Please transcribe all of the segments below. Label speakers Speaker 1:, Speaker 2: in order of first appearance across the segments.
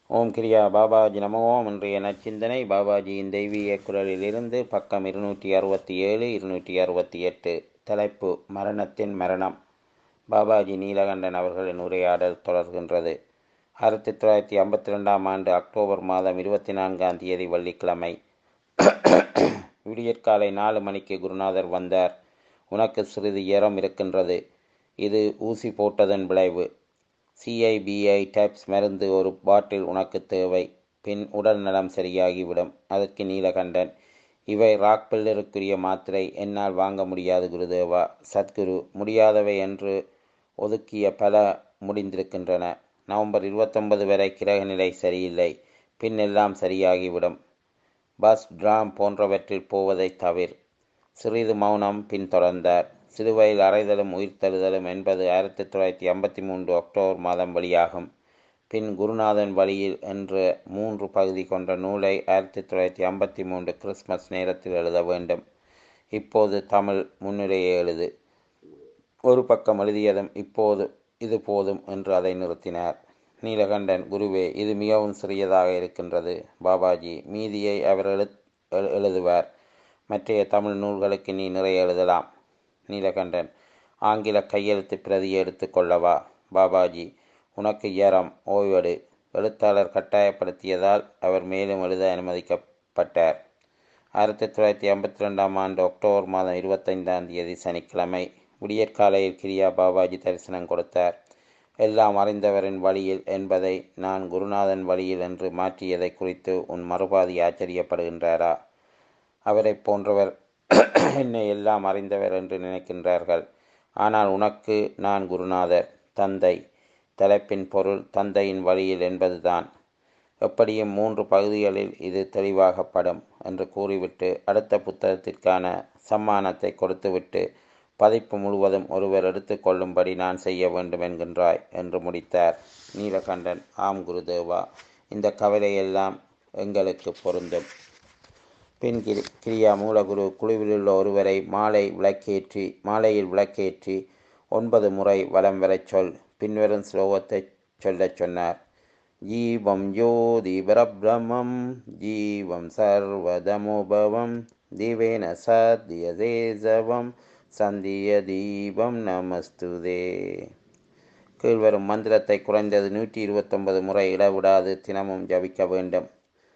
Speaker 1: ஓம் கிரியா பாபாஜி நமோ ஓம் இன்றைய நச்சிந்தனை பாபாஜியின் தெய்வீக குரலிலிருந்து பக்கம் இருநூற்றி அறுபத்தி ஏழு இருநூற்றி அறுபத்தி எட்டு தலைப்பு மரணத்தின் மரணம் பாபாஜி நீலகண்டன் அவர்களின் உரையாடல் தொடர்கின்றது ஆயிரத்தி தொள்ளாயிரத்தி ஐம்பத்தி ரெண்டாம் ஆண்டு அக்டோபர் மாதம் இருபத்தி நான்காம் தேதி வெள்ளிக்கிழமை விடியற்காலை நாலு மணிக்கு குருநாதர் வந்தார் உனக்கு சிறிது இயரம் இருக்கின்றது இது ஊசி போட்டதன் விளைவு சிஐபிஐ டேப்ஸ் மருந்து ஒரு பாட்டில் உனக்கு தேவை பின் உடல் நலம் சரியாகிவிடும் அதற்கு நீலகண்டன் இவை ராக் பில்லருக்குரிய மாத்திரை என்னால் வாங்க முடியாது குருதேவா சத்குரு முடியாதவை என்று ஒதுக்கிய பல முடிந்திருக்கின்றன நவம்பர் இருபத்தொன்பது வரை கிரகநிலை சரியில்லை பின் எல்லாம் சரியாகிவிடும் பஸ் டிராம் போன்றவற்றில் போவதை தவிர சிறிது மௌனம் பின்தொடர்ந்தார் சிறுவையில் அறைதலும் உயிர்த்தெழுதலும் என்பது ஆயிரத்தி தொள்ளாயிரத்தி ஐம்பத்தி மூன்று அக்டோபர் மாதம் வெளியாகும் பின் குருநாதன் வழியில் என்ற மூன்று பகுதி கொண்ட நூலை ஆயிரத்தி தொள்ளாயிரத்தி ஐம்பத்தி மூன்று கிறிஸ்மஸ் நேரத்தில் எழுத வேண்டும் இப்போது தமிழ் முன்னுரையை எழுது ஒரு பக்கம் எழுதியதும் இப்போது இது போதும் என்று அதை நிறுத்தினார் நீலகண்டன் குருவே இது மிகவும் சிறியதாக இருக்கின்றது பாபாஜி மீதியை அவர் எழு எழுதுவார் மற்றைய தமிழ் நூல்களுக்கு நீ நிறைய எழுதலாம் நீலகண்டன் ஆங்கில கையெழுத்து பிரதியை எடுத்துக்கொள்ளவா பாபாஜி உனக்கு ஏறம் ஓய்வெடு எழுத்தாளர் கட்டாயப்படுத்தியதால் அவர் மேலும் எழுத அனுமதிக்கப்பட்டார் ஆயிரத்தி தொள்ளாயிரத்தி ஐம்பத்தி ரெண்டாம் ஆண்டு அக்டோபர் மாதம் இருபத்தைந்தாம் தேதி சனிக்கிழமை விடியற்காலையில் கிரியா பாபாஜி தரிசனம் கொடுத்தார் எல்லாம் அறிந்தவரின் வழியில் என்பதை நான் குருநாதன் வழியில் என்று மாற்றியதை குறித்து உன் மறுபாதி ஆச்சரியப்படுகின்றாரா அவரை போன்றவர் என்னை எல்லாம் அறிந்தவர் என்று நினைக்கின்றார்கள் ஆனால் உனக்கு நான் குருநாதர் தந்தை தலைப்பின் பொருள் தந்தையின் வழியில் என்பதுதான் எப்படியும் மூன்று பகுதிகளில் இது தெளிவாகப்படும் என்று கூறிவிட்டு அடுத்த புத்தகத்திற்கான சம்மானத்தை கொடுத்துவிட்டு பதிப்பு முழுவதும் ஒருவர் எடுத்துக்கொள்ளும்படி நான் செய்ய வேண்டும் என்கின்றாய் என்று முடித்தார் நீலகண்டன் ஆம் குருதேவா இந்த கவலையெல்லாம் எங்களுக்கு பொருந்தும் பின் கிரியா மூலகுரு குழுவிலுள்ள ஒருவரை மாலை விளக்கேற்றி மாலையில் விளக்கேற்றி ஒன்பது முறை வலம் வரச் சொல் பின்வரும் ஸ்லோகத்தை சொல்லச் சொன்னார் ஜீவம் ஜோதி பரபிரமம் ஜீவம் சர்வதமுபவம் திவேன சாத்தியதேசவம் சந்திய தீபம் நமஸ்துதே கீழ்வரும் மந்திரத்தை குறைந்தது நூற்றி இருபத்தொன்பது முறை இடவிடாது தினமும் ஜபிக்க வேண்டும்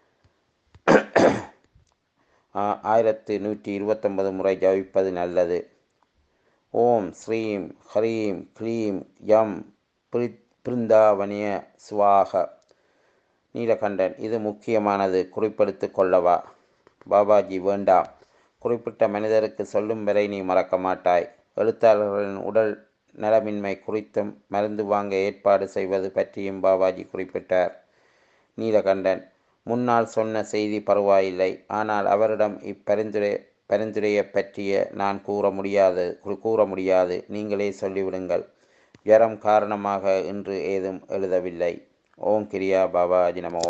Speaker 1: ஆயிரத்து நூற்றி இருபத்தொன்பது முறை ஜபிப்பது நல்லது ஓம் ஸ்ரீம் ஹரீம் க்ளீம் யம் பிருந்தாவனிய சுவாக நீலகண்டன் இது முக்கியமானது குறிப்பெடுத்து கொள்ளவா பாபாஜி வேண்டாம் குறிப்பிட்ட மனிதருக்கு சொல்லும் வரை நீ மறக்க மாட்டாய் எழுத்தாளர்களின் உடல் நலமின்மை குறித்தும் மருந்து வாங்க ஏற்பாடு செய்வது பற்றியும் பாபாஜி குறிப்பிட்டார் நீலகண்டன் முன்னால் சொன்ன செய்தி பரவாயில்லை ஆனால் அவரிடம் இப்பரிந்துரை பரிந்துரையை பற்றிய நான் கூற முடியாது கூற முடியாது நீங்களே சொல்லிவிடுங்கள் ஜரம் காரணமாக இன்று ஏதும் எழுதவில்லை ஓம் கிரியா பாபாஜி நமோ